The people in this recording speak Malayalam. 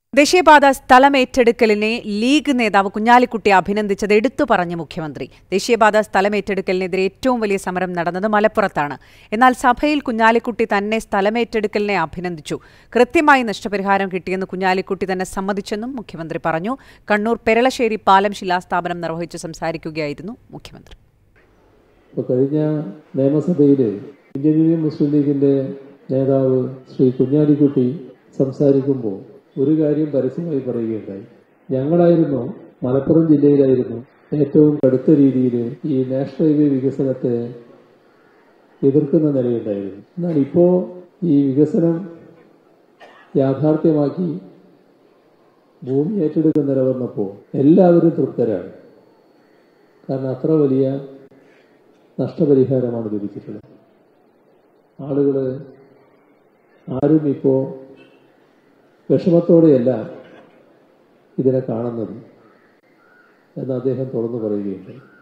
ദേശീയപാത സ്ഥലമേറ്റെടുക്കലിനെ ലീഗ് നേതാവ് കുഞ്ഞാലിക്കുട്ടി അഭിനന്ദിച്ചത് എടുത്തു പറഞ്ഞ മുഖ്യമന്ത്രി ദേശീയപാത സ്ഥലമേറ്റെടുക്കലിനെതിരെ ഏറ്റവും വലിയ സമരം നടന്നത് മലപ്പുറത്താണ് എന്നാൽ സഭയിൽ കുഞ്ഞാലിക്കുട്ടി തന്നെ സ്ഥലമേറ്റെടുക്കലിനെ അഭിനന്ദിച്ചു കൃത്യമായി നഷ്ടപരിഹാരം കിട്ടിയെന്ന് കുഞ്ഞാലിക്കുട്ടി തന്നെ സമ്മതിച്ചെന്നും മുഖ്യമന്ത്രി പറഞ്ഞു കണ്ണൂർ പെരളശ്ശേരി പാലം ശിലാസ്ഥാപനം നിർവഹിച്ച് സംസാരിക്കുകയായിരുന്നു മുഖ്യമന്ത്രി ഇപ്പോൾ കഴിഞ്ഞ നിയമസഭയിൽ ഇന്ത്യൻ യൂണിയൻ മുസ്ലിം ലീഗിന്റെ നേതാവ് ശ്രീ കുഞ്ഞാലിക്കുട്ടി സംസാരിക്കുമ്പോൾ ഒരു കാര്യം പരസ്യമായി പറയുകയുണ്ടായി ഞങ്ങളായിരുന്നു മലപ്പുറം ജില്ലയിലായിരുന്നു ഏറ്റവും കടുത്ത രീതിയിൽ ഈ നാഷണൽ ഹൈവേ വികസനത്തെ എതിർക്കുന്ന നിലയുണ്ടായിരുന്നു എന്നാൽ ഇപ്പോൾ ഈ വികസനം യാഥാർത്ഥ്യമാക്കി ഭൂമി ഏറ്റെടുക്കുന്ന നില വന്നപ്പോൾ എല്ലാവരും തൃപ്തരാണ് കാരണം അത്ര വലിയ നഷ്ടപരിഹാരമാണ് ലഭിച്ചിട്ടുള്ളത് ആളുകൾ ആരും ഇപ്പോൾ വിഷമത്തോടെയല്ല ഇതിനെ കാണുന്നത് എന്ന് അദ്ദേഹം തുറന്നു പറയുകയുണ്ടായി